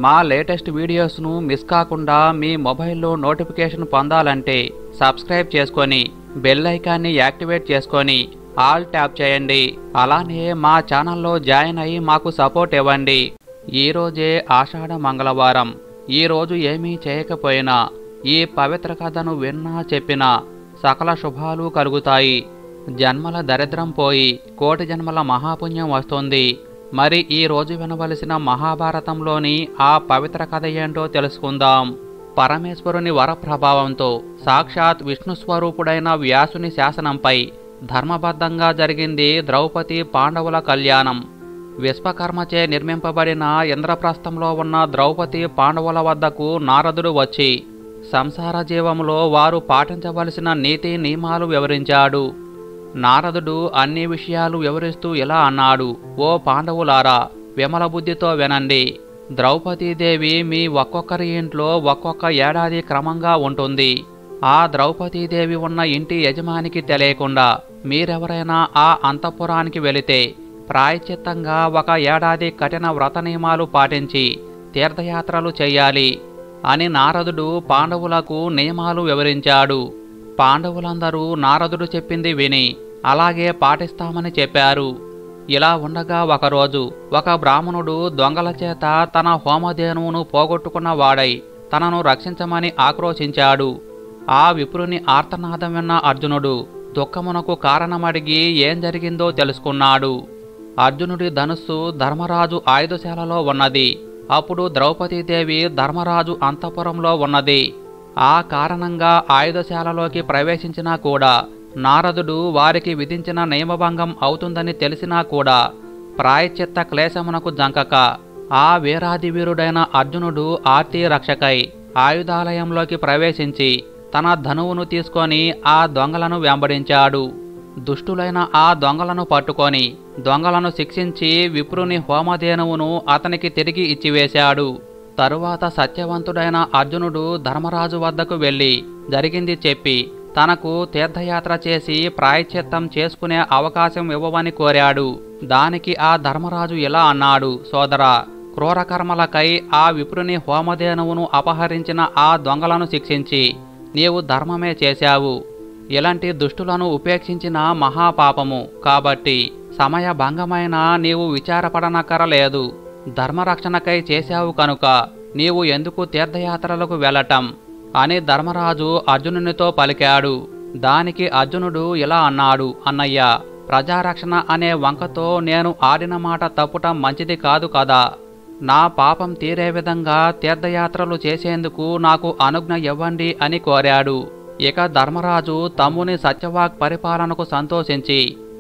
మా latest వీడియోస్ను miss కాకుండా మీ మొబైల్లో నోటిఫికేషన్ పొందాలంటే సబ్స్క్రైబ్ చేసుకొని బెల్ ఐకాన్ని యాక్టివేట్ చేసుకొని ఆల్ ట్యాప్ చేయండి అలానే మా ఛానల్లో జాయిన్ అయ్యి మాకు సపోర్ట్ ఇవ్వండి ఈరోజే ఆషాఢ మంగళవారం ఈరోజు ఏమీ చేయకపోయినా ఈ పవిత్ర కథను విన్నా చెప్పినా సకల శుభాలు కలుగుతాయి జన్మల దరిద్రం పోయి కోటి జన్మల మహాపుణ్యం వస్తుంది మరి ఈ రోజు వినవలసిన మహాభారతంలోని ఆ పవిత్ర కథ ఏంటో తెలుసుకుందాం పరమేశ్వరుని వరప్రభావంతో సాక్షాత్ విష్ణు స్వరూపుడైన వ్యాసుని శాసనంపై ధర్మబద్ధంగా జరిగింది ద్రౌపది పాండవుల కళ్యాణం విశ్వకర్మచే నిర్మింపబడిన ఇంద్రప్రస్థంలో ఉన్న ద్రౌపది పాండవుల వద్దకు నారదుడు వచ్చి సంసార జీవంలో వారు పాటించవలసిన నీతి నియమాలు వివరించాడు నారదుడు అన్ని విషయాలు వివరిస్తూ ఇలా అన్నాడు ఓ పాండవులారా విమల బుద్ధితో వినండి ద్రౌపదీదేవి మీ ఒక్కొక్కరి ఇంట్లో ఒక్కొక్క ఏడాది క్రమంగా ఉంటుంది ఆ ద్రౌపదీదేవి ఉన్న ఇంటి యజమానికి తెలియకుండా మీరెవరైనా ఆ అంతఃపురానికి వెళితే ప్రాయశ్చిత్తంగా ఒక ఏడాది కఠిన వ్రత నియమాలు పాటించి తీర్థయాత్రలు చేయాలి అని నారదుడు పాండవులకు నియమాలు వివరించాడు పాండవులందరూ నారదుడు చెప్పింది విని అలాగే పాటిస్తామని చెప్పారు ఇలా ఉండగా ఒకరోజు ఒక బ్రాహ్మణుడు దొంగల చేత తన హోమధేనువును పోగొట్టుకున్న వాడై తనను రక్షించమని ఆక్రోశించాడు ఆ విప్రుని ఆర్తనాదం విన్న అర్జునుడు దుఃఖమునకు కారణమడిగి ఏం జరిగిందో తెలుసుకున్నాడు అర్జునుడి ధనుస్సు ధర్మరాజు ఆయుధశాలలో ఉన్నది అప్పుడు ద్రౌపదీదేవి ధర్మరాజు అంతఃపురంలో ఉన్నది ఆ కారణంగా ఆయుధశాలలోకి ప్రవేశించినా కూడా నారదుడు వారికి విధించిన నియమభంగం అవుతుందని తెలిసినా కూడా ప్రాయశ్చిత్త క్లేశమునకు జంకక ఆ వీరాది వీరుడైన అర్జునుడు ఆర్తి రక్షకై ఆయుధాలయంలోకి ప్రవేశించి తన ధనువును తీసుకొని ఆ దొంగలను వెంబడించాడు దుష్టులైన ఆ దొంగలను పట్టుకొని దొంగలను శిక్షించి విప్రుని హోమధేనువును అతనికి తిరిగి ఇచ్చివేశాడు తరువాత సత్యవంతుడైన అర్జునుడు ధర్మరాజు వద్దకు వెళ్ళి జరిగింది చెప్పి తనకు తీర్థయాత్ర చేసి ప్రాయశ్చిత్తం చేసుకునే అవకాశం ఇవ్వవని కోరాడు దానికి ఆ ధర్మరాజు ఇలా అన్నాడు సోదరా క్రూరకర్మలకై ఆ విప్రుని హోమధేనువును అపహరించిన ఆ దొంగలను శిక్షించి నీవు ధర్మమే చేశావు ఇలాంటి దుష్టులను ఉపేక్షించిన మహాపాపము కాబట్టి సమయభంగమైన నీవు విచారపడనక్కరలేదు ధర్మరక్షణకై చేశావు కనుక నీవు ఎందుకు తీర్థయాత్రలకు వెళ్ళటం అని ధర్మరాజు అర్జునునితో పలికాడు దానికి అర్జునుడు ఇలా అన్నాడు అన్నయ్య ప్రజారక్షణ అనే వంకతో నేను ఆడిన మాట తప్పుటం మంచిది కాదు కదా నా పాపం తీరే విధంగా తీర్థయాత్రలు చేసేందుకు నాకు అనుజ్ఞ ఇవ్వండి అని కోరాడు ఇక ధర్మరాజు తమ్ముని సత్యవాక్ పరిపాలనకు సంతోషించి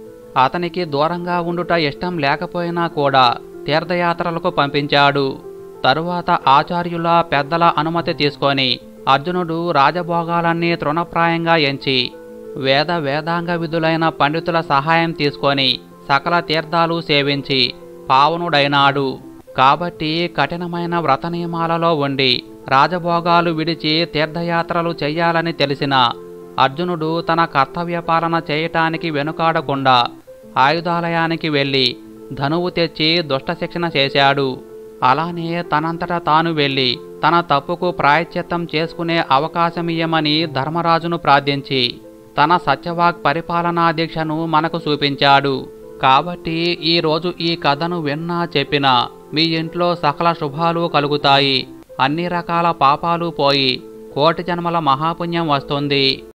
అతనికి దూరంగా ఉండుట ఇష్టం లేకపోయినా కూడా తీర్థయాత్రలకు పంపించాడు తరువాత ఆచార్యుల పెద్దల అనుమతి తీసుకొని అర్జునుడు రాజభోగాలన్నీ తృణప్రాయంగా ఎంచి వేద వేదాంగ విధులైన పండితుల సహాయం తీసుకొని సకల తీర్థాలు సేవించి పావనుడైనాడు కాబట్టి కఠినమైన వ్రత నియమాలలో ఉండి రాజభోగాలు విడిచి తీర్థయాత్రలు చెయ్యాలని తెలిసిన అర్జునుడు తన కర్తవ్య పాలన చేయటానికి వెనుకాడకుండా ఆయుధాలయానికి వెళ్ళి ధనువు తెచ్చి దుష్టశిక్షణ చేశాడు అలానే తనంతట తాను వెళ్ళి తన తప్పుకు ప్రాయశ్చిత్తం చేసుకునే అవకాశమియ్యమని ధర్మరాజును ప్రార్థించి తన సత్యవాక్ పరిపాలనా దీక్షను మనకు చూపించాడు కాబట్టి ఈరోజు ఈ కథను విన్నా చెప్పినా మీ ఇంట్లో సకల శుభాలు కలుగుతాయి అన్ని రకాల పాపాలు పోయి కోటి జన్మల మహాపుణ్యం వస్తుంది